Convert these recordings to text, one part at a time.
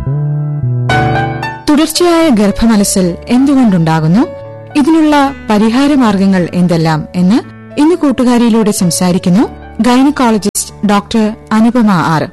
തുടർച്ചയായ ഗർഭമലസൽ എന്തുകൊണ്ടുണ്ടാകുന്നു ഇതിനുള്ള പരിഹാര മാർഗങ്ങൾ എന്തെല്ലാം എന്ന് ഇന്ന് കൂട്ടുകാരിയിലൂടെ സംസാരിക്കുന്നു ഗൈനക്കോളജിസ്റ്റ് ഡോക്ടർ അനുപമ ആർ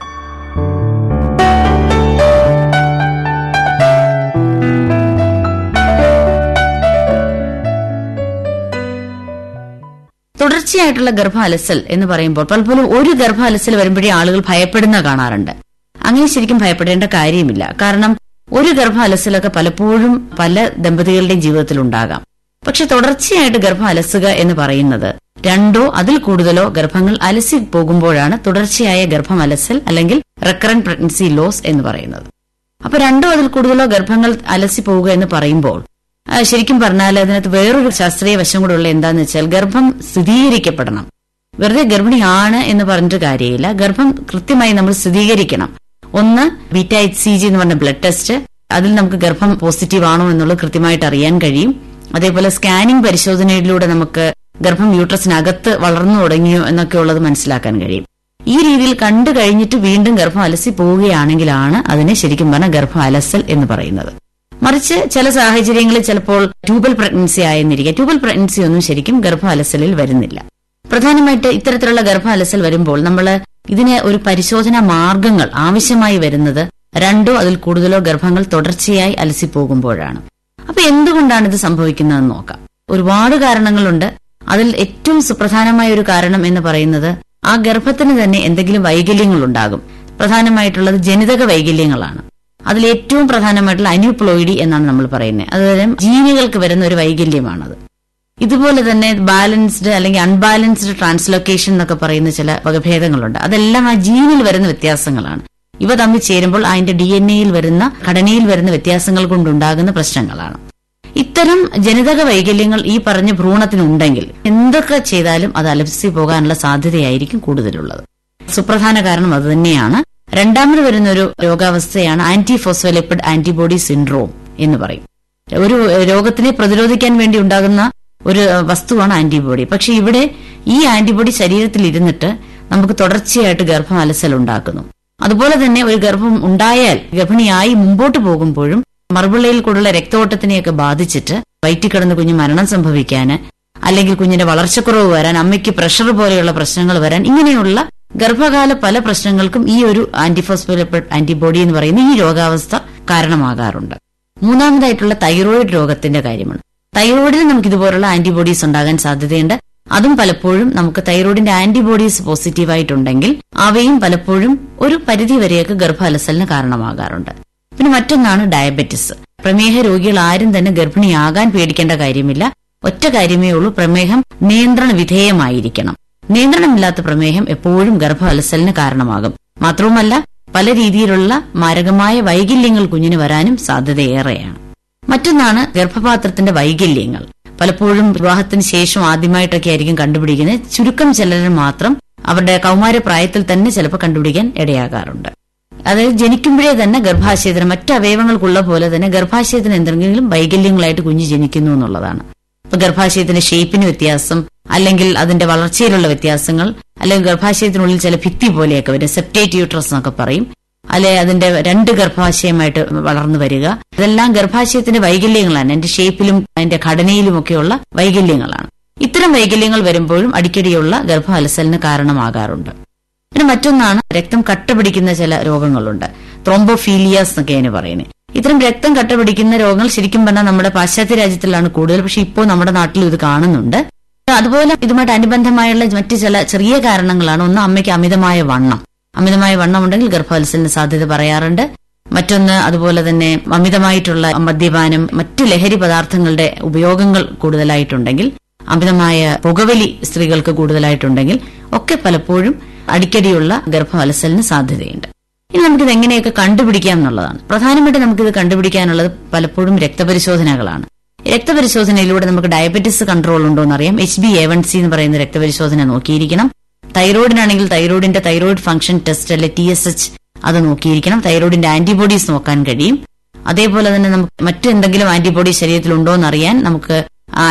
തുടർച്ചയായിട്ടുള്ള ഗർഭ അലസൽ എന്ന് പറയുമ്പോൾ പലപ്പോഴും ഒരു ഗർഭ അലസൽ വരുമ്പോഴേ ആളുകൾ ഭയപ്പെടുന്ന കാണാറുണ്ട് അങ്ങനെ ശരിക്കും ഭയപ്പെടേണ്ട കാര്യമില്ല കാരണം ഒരു ഗർഭ അലസലൊക്കെ പലപ്പോഴും പല ദമ്പതികളുടെയും ജീവിതത്തിൽ ഉണ്ടാകാം പക്ഷെ തുടർച്ചയായിട്ട് ഗർഭം അലസുക എന്ന് പറയുന്നത് രണ്ടോ അതിൽ കൂടുതലോ ഗർഭങ്ങൾ അലസി പോകുമ്പോഴാണ് തുടർച്ചയായ ഗർഭം അലസൽ അല്ലെങ്കിൽ റെക്കറന്റ് പ്രഗ്നൻസി ലോസ് എന്ന് പറയുന്നത് അപ്പൊ രണ്ടോ അതിൽ കൂടുതലോ ഗർഭങ്ങൾ അലസി പോവുക എന്ന് പറയുമ്പോൾ ആ, ശരിക്കും പറഞ്ഞാൽ അതിനകത്ത് വേറൊരു ശാസ്ത്രീയ വശം കൂടെ ഉള്ള എന്താന്ന് വെച്ചാൽ ഗർഭം സ്ഥിരീകരിക്കപ്പെടണം വെറുതെ ഗർഭിണിയാണ് എന്ന് പറഞ്ഞിട്ട് കാര്യമില്ല ഗർഭം കൃത്യമായി നമ്മൾ സ്ഥിരീകരിക്കണം ഒന്ന് ബീറ്റ എച്ച് സി ജി എന്ന് പറഞ്ഞ ബ്ലഡ് ടെസ്റ്റ് അതിൽ നമുക്ക് ഗർഭം പോസിറ്റീവ് ആണോ എന്നുള്ളത് കൃത്യമായിട്ട് അറിയാൻ കഴിയും അതേപോലെ സ്കാനിംഗ് പരിശോധനയിലൂടെ നമുക്ക് ഗർഭം യൂട്രസിനകത്ത് വളർന്നു തുടങ്ങിയോ എന്നൊക്കെ ഉള്ളത് മനസ്സിലാക്കാൻ കഴിയും ഈ രീതിയിൽ കണ്ടു കഴിഞ്ഞിട്ട് വീണ്ടും ഗർഭം അലസി പോവുകയാണെങ്കിലാണ് അതിനെ ശരിക്കും പറഞ്ഞാൽ ഗർഭം അലസൽ എന്ന് പറയുന്നത് മറിച്ച് ചില സാഹചര്യങ്ങളിൽ ചിലപ്പോൾ ട്യൂബൽ പ്രഗ്നൻസി ആയെന്നിരിക്കുക ട്യൂബൽ പ്രഗ്നൻസി ഒന്നും ശരിക്കും ഗർഭ അലസലിൽ വരുന്നില്ല പ്രധാനമായിട്ട് ഇത്തരത്തിലുള്ള ഗർഭ അലസൽ വരുമ്പോൾ നമ്മൾ ഇതിന് ഒരു പരിശോധനാ മാർഗങ്ങൾ ആവശ്യമായി വരുന്നത് രണ്ടോ അതിൽ കൂടുതലോ ഗർഭങ്ങൾ തുടർച്ചയായി അലസിപ്പോകുമ്പോഴാണ് അപ്പൊ എന്തുകൊണ്ടാണ് ഇത് സംഭവിക്കുന്നതെന്ന് നോക്കാം ഒരുപാട് കാരണങ്ങളുണ്ട് അതിൽ ഏറ്റവും സുപ്രധാനമായ ഒരു കാരണം എന്ന് പറയുന്നത് ആ ഗർഭത്തിന് തന്നെ എന്തെങ്കിലും വൈകല്യങ്ങൾ ഉണ്ടാകും പ്രധാനമായിട്ടുള്ളത് ജനിതക വൈകല്യങ്ങളാണ് അതിൽ ഏറ്റവും പ്രധാനമായിട്ടുള്ള അന്യൂപ്ലോയിഡി എന്നാണ് നമ്മൾ പറയുന്നത് അതായത് ജീനുകൾക്ക് വരുന്ന ഒരു വൈകല്യമാണത് ഇതുപോലെ തന്നെ ബാലൻസ്ഡ് അല്ലെങ്കിൽ അൺബാലൻസ്ഡ് ട്രാൻസ്ലൊക്കേഷൻ എന്നൊക്കെ പറയുന്ന ചില വകഭേദങ്ങളുണ്ട് അതെല്ലാം ആ ജീനിൽ വരുന്ന വ്യത്യാസങ്ങളാണ് ഇവ തമ്മിൽ ചേരുമ്പോൾ അതിന്റെ ഡി എൻ എയിൽ വരുന്ന ഘടനയിൽ വരുന്ന വ്യത്യാസങ്ങൾ കൊണ്ടുണ്ടാകുന്ന പ്രശ്നങ്ങളാണ് ഇത്തരം ജനിതക വൈകല്യങ്ങൾ ഈ പറഞ്ഞ ഭ്രൂണത്തിനുണ്ടെങ്കിൽ എന്തൊക്കെ ചെയ്താലും അത് അലസി പോകാനുള്ള സാധ്യതയായിരിക്കും കൂടുതലുള്ളത് സുപ്രധാന കാരണം അതുതന്നെയാണ് രണ്ടാമത് വരുന്ന ഒരു രോഗാവസ്ഥയാണ് ആന്റി ഫോസ്ഫോലിപ്പിഡ് ആന്റിബോഡി സിൻഡ്രോം എന്ന് പറയും ഒരു രോഗത്തിനെ പ്രതിരോധിക്കാൻ വേണ്ടി ഉണ്ടാകുന്ന ഒരു വസ്തുവാണ് ആന്റിബോഡി പക്ഷെ ഇവിടെ ഈ ആന്റിബോഡി ശരീരത്തിൽ ഇരുന്നിട്ട് നമുക്ക് തുടർച്ചയായിട്ട് ഗർഭം അലസൽ ഉണ്ടാക്കുന്നു അതുപോലെ തന്നെ ഒരു ഗർഭം ഉണ്ടായാൽ ഗർഭിണിയായി മുമ്പോട്ട് പോകുമ്പോഴും മറുപിള്ളയിൽ കൂടുള്ള രക്തഓട്ടത്തിനെയൊക്കെ ബാധിച്ചിട്ട് വയറ്റിൽ കിടന്ന് കുഞ്ഞ് മരണം സംഭവിക്കാന് അല്ലെങ്കിൽ കുഞ്ഞിന്റെ വളർച്ചക്കുറവ് വരാൻ അമ്മയ്ക്ക് പ്രഷർ പോലെയുള്ള പ്രശ്നങ്ങൾ വരാൻ ഇങ്ങനെയുള്ള ഗർഭകാല പല പ്രശ്നങ്ങൾക്കും ഈ ഒരു ആന്റിഫോസ്ഫോലിപ്പിഡ് ആന്റിബോഡി എന്ന് പറയുന്ന ഈ രോഗാവസ്ഥ കാരണമാകാറുണ്ട് മൂന്നാമതായിട്ടുള്ള തൈറോയിഡ് രോഗത്തിന്റെ കാര്യമാണ് തൈറോയിഡിൽ നമുക്ക് ഇതുപോലുള്ള ആന്റിബോഡീസ് ഉണ്ടാകാൻ സാധ്യതയുണ്ട് അതും പലപ്പോഴും നമുക്ക് തൈറോയിഡിന്റെ ആന്റിബോഡീസ് പോസിറ്റീവായിട്ടുണ്ടെങ്കിൽ അവയും പലപ്പോഴും ഒരു പരിധി വരെയൊക്കെ ഗർഭാലസലിന് കാരണമാകാറുണ്ട് പിന്നെ മറ്റൊന്നാണ് ഡയബറ്റിസ് പ്രമേഹ രോഗികൾ ആരും തന്നെ ഗർഭിണിയാകാൻ പേടിക്കേണ്ട കാര്യമില്ല ഒറ്റ കാര്യമേ ഉള്ളൂ പ്രമേഹം നിയന്ത്രണ വിധേയമായിരിക്കണം നിയന്ത്രണമില്ലാത്ത പ്രമേഹം എപ്പോഴും ഗർഭാലസലിന് കാരണമാകും മാത്രവുമല്ല പല രീതിയിലുള്ള മാരകമായ വൈകല്യങ്ങൾ കുഞ്ഞിന് വരാനും സാധ്യതയേറെയാണ് മറ്റൊന്നാണ് ഗർഭപാത്രത്തിന്റെ വൈകല്യങ്ങൾ പലപ്പോഴും വിവാഹത്തിന് ശേഷം ആദ്യമായിട്ടൊക്കെ ആയിരിക്കും കണ്ടുപിടിക്കുന്നത് ചുരുക്കം ചിലരിൽ മാത്രം അവരുടെ കൗമാര പ്രായത്തിൽ തന്നെ ചിലപ്പോൾ കണ്ടുപിടിക്കാൻ ഇടയാകാറുണ്ട് അതായത് ജനിക്കുമ്പോഴേ തന്നെ ഗർഭാശയത്തിന് മറ്റ് അവയവങ്ങൾക്കുള്ള പോലെ തന്നെ ഗർഭാശയത്തിന് എന്തെങ്കിലും വൈകല്യങ്ങളായിട്ട് കുഞ്ഞ് ജനിക്കുന്നു എന്നുള്ളതാണ് ഇപ്പൊ ഗർഭാശയത്തിന്റെ ഷേപ്പിന് വ്യത്യാസം അല്ലെങ്കിൽ അതിന്റെ വളർച്ചയിലുള്ള വ്യത്യാസങ്ങൾ അല്ലെങ്കിൽ ഗർഭാശയത്തിനുള്ളിൽ ചില ഭിത്തി പോലെയൊക്കെ വരും സെപ്റ്റേറ്റ് യൂട്രസ് എന്നൊക്കെ പറയും അല്ലെ അതിന്റെ രണ്ട് ഗർഭാശയമായിട്ട് വളർന്നു വരിക ഇതെല്ലാം ഗർഭാശയത്തിന്റെ വൈകല്യങ്ങളാണ് അതിന്റെ ഷേപ്പിലും അതിന്റെ ഘടനയിലുമൊക്കെയുള്ള വൈകല്യങ്ങളാണ് ഇത്തരം വൈകല്യങ്ങൾ വരുമ്പോഴും അടിക്കടിയുള്ള ഗർഭാലസലിന് കാരണമാകാറുണ്ട് പിന്നെ മറ്റൊന്നാണ് രക്തം കട്ടപിടിക്കുന്ന ചില രോഗങ്ങളുണ്ട് ത്രോംബോഫീലിയാസ് എന്നൊക്കെ അതിന് പറയുന്നത് ഇത്തരം രക്തം കട്ടപിടിക്കുന്ന രോഗങ്ങൾ ശരിക്കും പറഞ്ഞാൽ നമ്മുടെ പാശ്ചാത്യ രാജ്യത്തിലാണ് കൂടുതൽ പക്ഷെ ഇപ്പോൾ നമ്മുടെ നാട്ടിലും ഇത് കാണുന്നുണ്ട് അതുപോലെ ഇതുമായിട്ട് അനുബന്ധമായുള്ള മറ്റ് ചില ചെറിയ കാരണങ്ങളാണ് ഒന്ന് അമ്മയ്ക്ക് അമിതമായ വണ്ണം അമിതമായ വണ്ണം ഉണ്ടെങ്കിൽ ഗർഭാലസലിന് സാധ്യത പറയാറുണ്ട് മറ്റൊന്ന് അതുപോലെ തന്നെ അമിതമായിട്ടുള്ള മദ്യപാനം മറ്റു ലഹരി പദാർത്ഥങ്ങളുടെ ഉപയോഗങ്ങൾ കൂടുതലായിട്ടുണ്ടെങ്കിൽ അമിതമായ പുകവലി സ്ത്രീകൾക്ക് കൂടുതലായിട്ടുണ്ടെങ്കിൽ ഒക്കെ പലപ്പോഴും അടിക്കടിയുള്ള ഗർഭവലസലിന് സാധ്യതയുണ്ട് ഇനി നമുക്കിത് എങ്ങനെയൊക്കെ കണ്ടുപിടിക്കാം എന്നുള്ളതാണ് പ്രധാനമായിട്ട് നമുക്കിത് കണ്ടുപിടിക്കാനുള്ളത് പലപ്പോഴും രക്തപരിശോധനകളാണ് രക്തപരിശോധനയിലൂടെ നമുക്ക് ഡയബറ്റിസ് കൺട്രോൾ ഉണ്ടോ എന്നറിയാം H B A one C എന്ന് പറയുന്ന രക്തപരിശോധന നോക്കിയിരിക്കണം തൈറോയിഡിനാണെങ്കിൽ തൈറോയിഡിന്റെ തൈറോയിഡ് ഫംഗ്ഷൻ ടെസ്റ്റ് അല്ലെ ടി എസ് എച്ച് അത് നോക്കിയിരിക്കണം തൈറോയിഡിന്റെ ആന്റിബോഡീസ് നോക്കാൻ കഴിയും അതേപോലെ തന്നെ നമുക്ക് മറ്റെന്തെങ്കിലും ആന്റിബോഡി ശരീരത്തിൽ ഉണ്ടോ എന്നറിയാൻ നമുക്ക്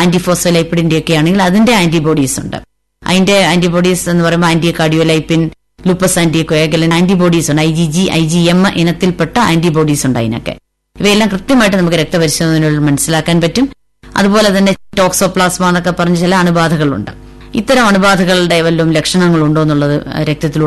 ആന്റിഫോസ്ഫലൈപ്പിഡിന്റെ ഒക്കെ ആണെങ്കിൽ അതിന്റെ ആന്റിബോഡീസ് ഉണ്ട് അതിന്റെ ആന്റിബോഡീസ് എന്ന് പറയുമ്പോൾ anti cardiolipin lupus anti coagulant antibodies ഉണ്ട് I G G I G M ഇനത്തിൽപ്പെട്ട ആന്റിബോഡീസ് ഉണ്ട് അതിനൊക്കെ ഇവയെല്ലാം കൃത്യമായിട്ട് നമുക്ക് രക്തപരിശോധനകളിൽ മനസ്സിലാക്കാൻ പറ്റും അതുപോലെ തന്നെ ടോക്സോപ്ലാസ്മ എന്നൊക്കെ പറഞ്ഞ ചില അണുബാധകളുണ്ട് ഇത്തരം അണുബാധകളുടെ വല്ലതും ലക്ഷണങ്ങളുണ്ടോ എന്നുള്ളത് രക്തത്തിലൂടെ